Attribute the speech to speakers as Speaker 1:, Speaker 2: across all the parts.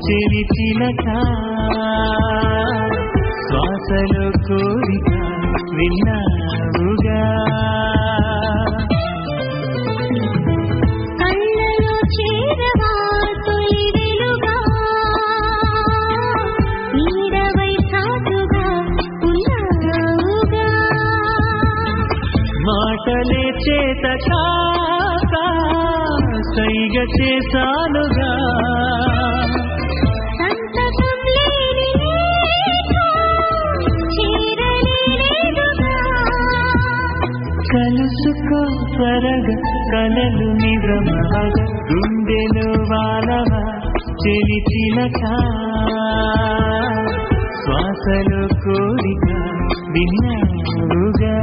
Speaker 1: చెలి చిలక శ్వాసలో కోరిక విన్నావుగా
Speaker 2: కళ్ళలో చేరవా తొలి వెలుగా నీడవై సాటుగా ఉన్నావుగా
Speaker 1: మాటలే చేత కాక సైగ చేశానుగా
Speaker 2: సంతకం లేని లేఖ చేరలేదుగా
Speaker 1: కలుసుకో త్వరగా కలలు నిజమగా గుండెలో వాలవా చెలి చిలక శ్వాసలో కోరిక విన్నావుగా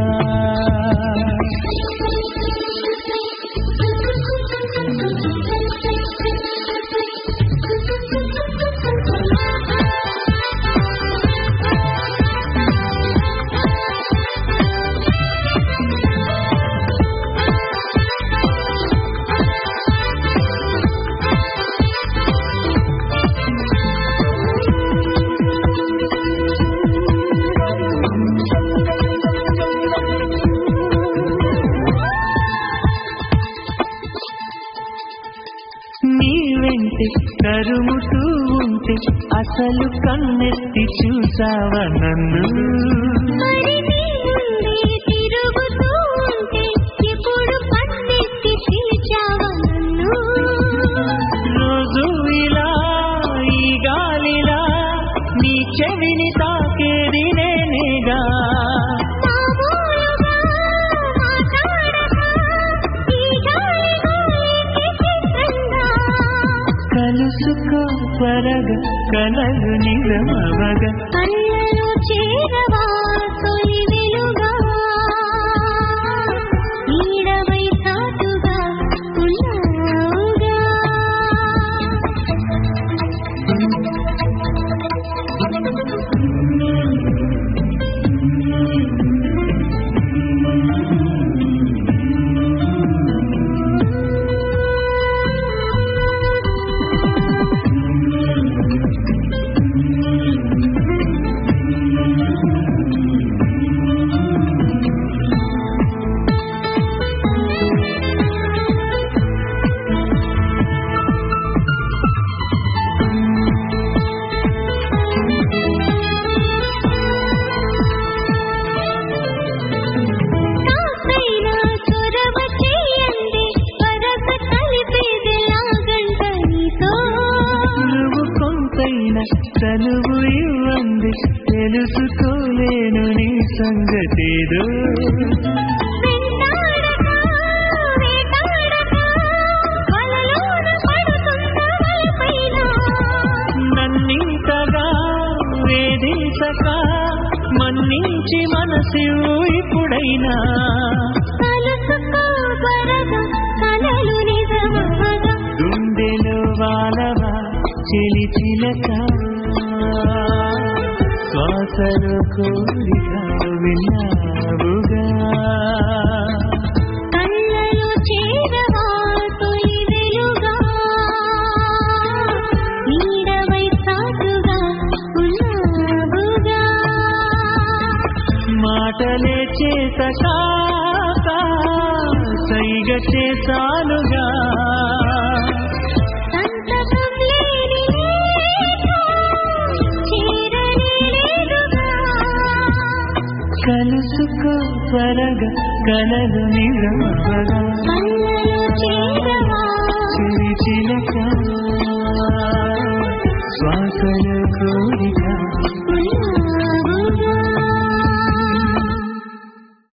Speaker 1: నీ వెంటే కరుముతూ ఉంటే అసలు కన్నెత్తి చూసావా నన్ను
Speaker 2: మరి నీ ముందే తిరుగుతూ ఉంటే ఎప్పుడు కన్నెత్తి పిలిచావా నన్ను
Speaker 1: రోజు ఇలా ఈ గాలిలా నీ చెవిని తాకేది నేనేగా
Speaker 2: మామూలుగా మాట్లాడక ఈ గాలి గోలికి చిత్రంగా
Speaker 1: కలుసుకో త్వరగా కలలు నిజమవగా
Speaker 2: కళ్ళలో చేరవా తొలి వెలుగా నీడవై సాటుగా ఉన్నావుగా కాసైనా చొరవ చేయండి వరస కలిపేదిలాగంట నీతో
Speaker 1: నువ్వు కొంతైన చనువు ఇవ్వంది తెలుసుకోలేను నీ సంగతేదో
Speaker 2: వెంటాడక వేటాడక వలలోన పడుతున్న వలపైన
Speaker 1: నన్నింతగా వేధించక మన్నించి మనసివు ఇప్పుడైనా
Speaker 2: కలుసుకో త్వరగా కలలు నిజమవగా
Speaker 1: గుండెలో వాలవా చెలి చిలక శ్వాసలో కోరిక విన్నావుగా
Speaker 2: కళ్ళలో చేరవా తొలి వెలుగా నీడవై సాటుగా ఉన్నావుగా
Speaker 1: మాటలే చేత కాక సైగ చేశానుగా
Speaker 2: సంతకం లేని లేఖ చేరలేదుగా
Speaker 1: కలుసుకో త్వరగా కలలు నిజమవగా
Speaker 2: కళ్ళలో చేరవా
Speaker 1: చిలి చిలక శ్వాసలో కోరిక